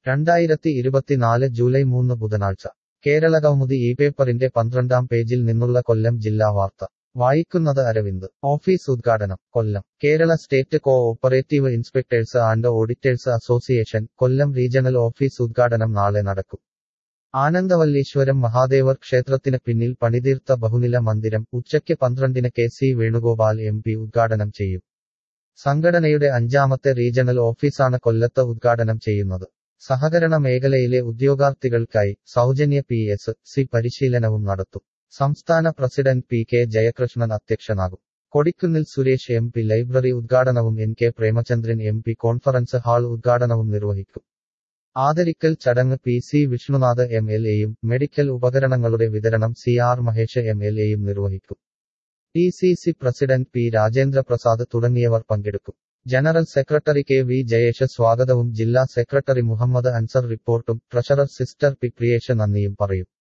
രണ്ടായിരത്തി ഇരുപത്തിനാല് ജൂലൈ മൂന്ന് ബുധനാഴ്ച കേരളകൗമുദി ഈ പേപ്പറിന്റെ പന്ത്രണ്ടാം പേജിൽ നിന്നുള്ള കൊല്ലം ജില്ലാ വാർത്ത വായിക്കുന്നത് അരവിന്ദ് ഓഫീസ് ഉദ്ഘാടനം Kollam Kerala state cooperative inspectors and auditors association Kollam regional office ഉദ്ഘാടനം നാളെ നടക്കും ആനന്ദവല്ലീശ്വരം മഹാദേവർ ക്ഷേത്രത്തിന് പിന്നിൽ പണിതീർത്ത ബഹുനില മന്ദിരം ഉച്ചയ്ക്ക് പന്ത്രണ്ടിന് K C Venugopal M P ഉദ്ഘാടനം ചെയ്യും സംഘടനയുടെ അഞ്ചാമത്തെ റീജണൽ ഓഫീസാണ് കൊല്ലത്ത് ഉദ്ഘാടനം ചെയ്യുന്നത് സഹകരണ മേഖലയിലെ ഉദ്യോഗാർത്ഥികൾക്കായി സൗജന്യ പി എസ് സി പരിശീലനവും നടത്തും സംസ്ഥാന പ്രസിഡന്റ് പി കെ ജയകൃഷ്ണൻ അധ്യക്ഷനാകും Kodikunnil Suresh M P library ഉദ്ഘാടനവും N K Premachandran M P conference hall ഉദ്ഘാടനവും നിർവഹിക്കും ആദരിക്കൽ ചടങ്ങ് P C Vishnunath M L എയും മെഡിക്കൽ ഉപകരണങ്ങളുടെ വിതരണം C R Mahesh M L എയും നിർവഹിക്കും D C C president P Rajendra Prasad തുടങ്ങിയവർ പങ്കെടുക്കും general secretary K V Jayesh സ്വാഗതവും ജില്ലാ സെക്രട്ടറി മുഹമ്മദ് അൻസർ റിപ്പോർട്ടും ട്രഷറർ സിസ്റ്റർ പി പ്രിയേഷ് നന്ദിയും പറയും